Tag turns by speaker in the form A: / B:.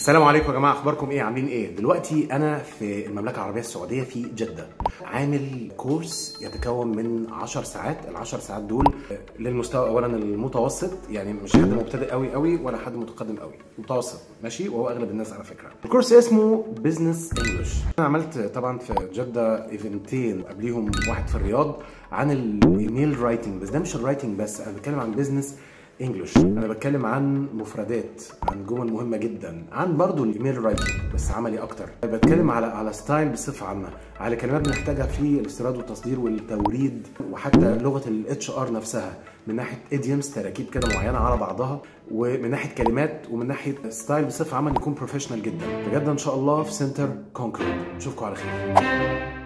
A: السلام عليكم يا جماعه اخباركم ايه عاملين ايه دلوقتي انا في المملكه العربيه السعوديه في جده عامل كورس يتكون من 10 ساعات ال 10 ساعات دول للمستوى اولا المتوسط يعني مش حد مبتدئ قوي قوي ولا حد متقدم قوي متوسط ماشي وهو اغلب الناس على فكره الكورس اسمه بزنس انجلش انا عملت طبعا في جده ايفنتين قبليهم واحد في الرياض عن الايميل رايتنج بس ده مش الرايتنج بس انا بتكلم عن بزنس انجلش انا بتكلم عن مفردات عن جمل مهمه جدا عن برضو الايميل رايتنج بس عملي اكتر بتكلم على على ستايل بصفه عامه على كلمات بنحتاجها في الاستيراد والتصدير والتوريد وحتى لغه الاتش ار نفسها من ناحيه ايديومز تراكيب كده معينه على بعضها ومن ناحيه كلمات ومن ناحيه ستايل بصفه عامه يكون بروفيشنال جدا بجد ان شاء الله في سنتر كونكريت نشوفكم على خير